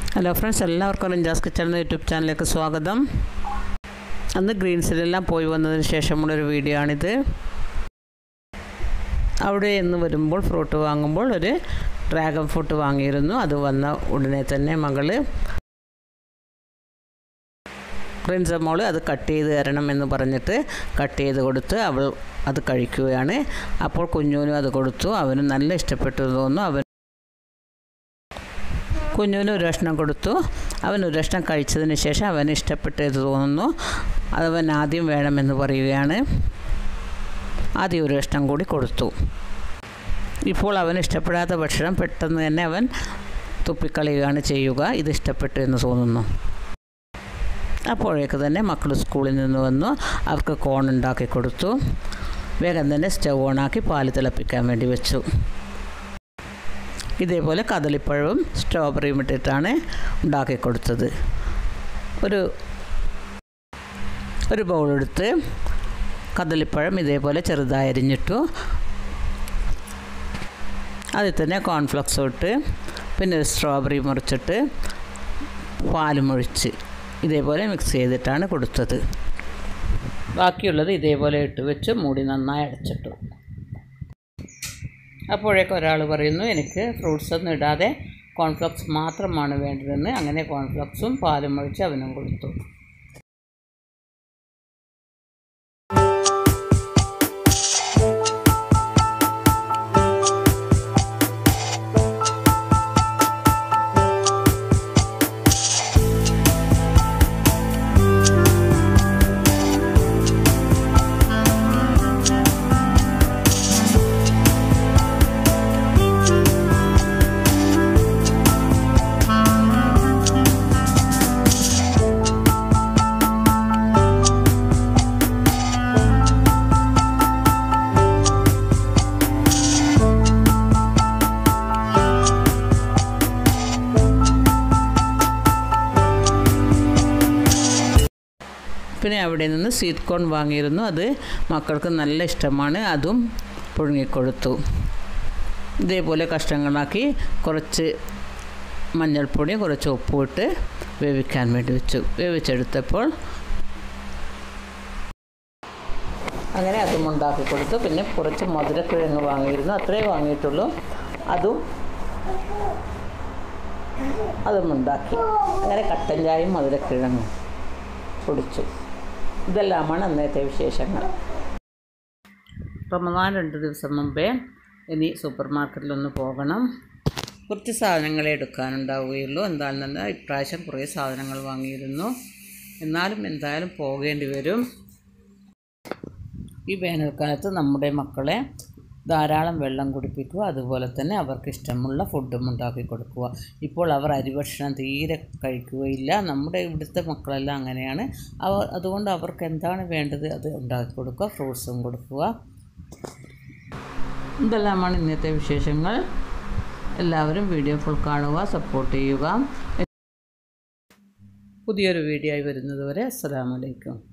hello friends എല്ലാവർക്കും റിഞ്ചാസ് kitchen എന്ന YouTube ചാനലിലേക്ക് സ്വാഗതം അന്ന് ഗ്രീൻസിലെല്ലാം പോയി വന്നതിന് ശേഷമുള്ളൊരു വീഡിയോ ആണിത് അവിടെ നിന്ന് വരുമ്പോൾ ഫ്രൂട്ട് വാങ്ങുമ്പോൾ ഒരു ഡ്രാഗൺ ഫ്രൂട്ട് വാങ്ങിയിരുന്നു അത് വന്ന ഉടനെ തന്നെ മകള് പ്രിൻസ മോള് അത് കട്ട് ചെയ്ത് തരണം എന്ന് പറഞ്ഞിട്ട് കട്ട് ചെയ്ത് കൊടുത്ത് അവൾ അത് കഴിക്കുകയാണ് അപ്പോൾ കുഞ്ഞുവിനും അത് കൊടുത്തു അവന് നല്ല ഇഷ്ടപ്പെട്ടു തോന്നുന്നു അവൻ കുഞ്ഞുവിന് ഒരു കഷ്ണം കൊടുത്തു അവൻ ഒരു കഷ്ണം കഴിച്ചതിന് ശേഷം അവന് ഇഷ്ടപ്പെട്ടത് തോന്നുന്നു അതവൻ ആദ്യം വേണമെന്ന് പറയുകയാണ് ആദ്യം ഒരു കഷ്ണം കൂടി കൊടുത്തു ഇപ്പോൾ അവന് ഇഷ്ടപ്പെടാത്ത ഭക്ഷണം പെട്ടെന്ന് തന്നെ അവൻ തുപ്പിക്കളയുകയാണ് ചെയ്യുക ഇത് ഇഷ്ടപ്പെട്ടു എന്ന് തോന്നുന്നു അപ്പോഴേക്ക് തന്നെ മക്കൾ സ്കൂളിൽ നിന്ന് വന്നു അവർക്ക് കോൺ ഉണ്ടാക്കി കൊടുത്തു വേഗം തന്നെ സ്റ്റവ് ഓണാക്കി പാല് തിളപ്പിക്കാൻ വേണ്ടി വെച്ചു ഇതേപോലെ കദളിപ്പഴവും സ്ട്രോബെറിയും ഇട്ടിട്ടാണ് ഉണ്ടാക്കി കൊടുത്തത് ഒരു ഒരു ബൗളെടുത്ത് കദളിപ്പഴം ഇതേപോലെ ചെറുതായി അരിഞ്ഞിട്ടു അതിൽ തന്നെ കോൺഫ്ലക്സ് ഇട്ട് പിന്നെ ഒരു സ്ട്രോബെറി മുറിച്ചിട്ട് പാലും ഒഴിച്ച് ഇതേപോലെ മിക്സ് ചെയ്തിട്ടാണ് കൊടുത്തത് ബാക്കിയുള്ളത് ഇതേപോലെ ഇട്ട് വെച്ച് മൂടി നന്നായി അടച്ചിട്ടു അപ്പോഴേക്ക് ഒരാൾ പറയുന്നു എനിക്ക് ഫ്രൂട്ട്സ് ഒന്നും ഇടാതെ കോൺഫ്ലക്സ് മാത്രമാണ് വേണ്ടതെന്ന് അങ്ങനെ കോൺഫ്ലക്സും പാലും ഒഴിച്ച് അവനും കൊടുത്തു പിന്നെ അവിടെ നിന്ന് സ്വീറ്റ് കോൺ വാങ്ങിയിരുന്നു അത് മക്കൾക്ക് നല്ല ഇഷ്ടമാണ് അതും പുഴുങ്ങിക്കൊടുത്തു ഇതേപോലെ കഷ്ണങ്ങളാക്കി കുറച്ച് മഞ്ഞൾപ്പൊടി കുറച്ച് ഉപ്പിട്ട് വേവിക്കാൻ വേണ്ടി വെച്ചു വേവിച്ചെടുത്തപ്പോൾ അങ്ങനെ അതും ഉണ്ടാക്കി കൊടുത്തു പിന്നെ കുറച്ച് മധുരക്കിഴങ്ങ് വാങ്ങിയിരുന്നു അത്രേ വാങ്ങിയിട്ടുള്ളൂ അതും അതും ഉണ്ടാക്കി അങ്ങനെ കട്ടൻ ചായയും മധുരക്കിഴങ്ങും കുടിച്ചു ഇതെല്ലാമാണ് അന്നത്തെ വിശേഷങ്ങൾ റമദാൻ രണ്ട് ദിവസം മുമ്പേ ഇനി സൂപ്പർ മാർക്കറ്റിലൊന്ന് പോകണം കുറച്ച് സാധനങ്ങളെ എടുക്കാനുണ്ടാവുകയുള്ളൂ എന്തായാലും തന്നെ ഇപ്രാവശ്യം കുറേ സാധനങ്ങൾ വാങ്ങിയിരുന്നു എന്നാലും എന്തായാലും പോകേണ്ടി വരും ഈ വേനൽക്കാലത്ത് നമ്മുടെ മക്കളെ ധാരാളം വെള്ളം കുടിപ്പിക്കുക അതുപോലെ തന്നെ അവർക്ക് ഇഷ്ടമുള്ള ഫുഡും ഉണ്ടാക്കി കൊടുക്കുക ഇപ്പോൾ അവർ അരിഭക്ഷണം തീരെ കഴിക്കുകയില്ല നമ്മുടെ ഇവിടുത്തെ മക്കളെല്ലാം അങ്ങനെയാണ് അവർ അതുകൊണ്ട് അവർക്ക് എന്താണ് വേണ്ടത് അത് ഉണ്ടാക്കി കൊടുക്കുക ഫ്രൂട്ട്സും കൊടുക്കുക ഇതെല്ലാമാണ് ഇന്നത്തെ വിശേഷങ്ങൾ എല്ലാവരും വീഡിയോ ഫുൾ കാണുക സപ്പോർട്ട് ചെയ്യുക പുതിയൊരു വീഡിയോ ആയി വരുന്നതുവരെ അസ്സാം വലൈക്കും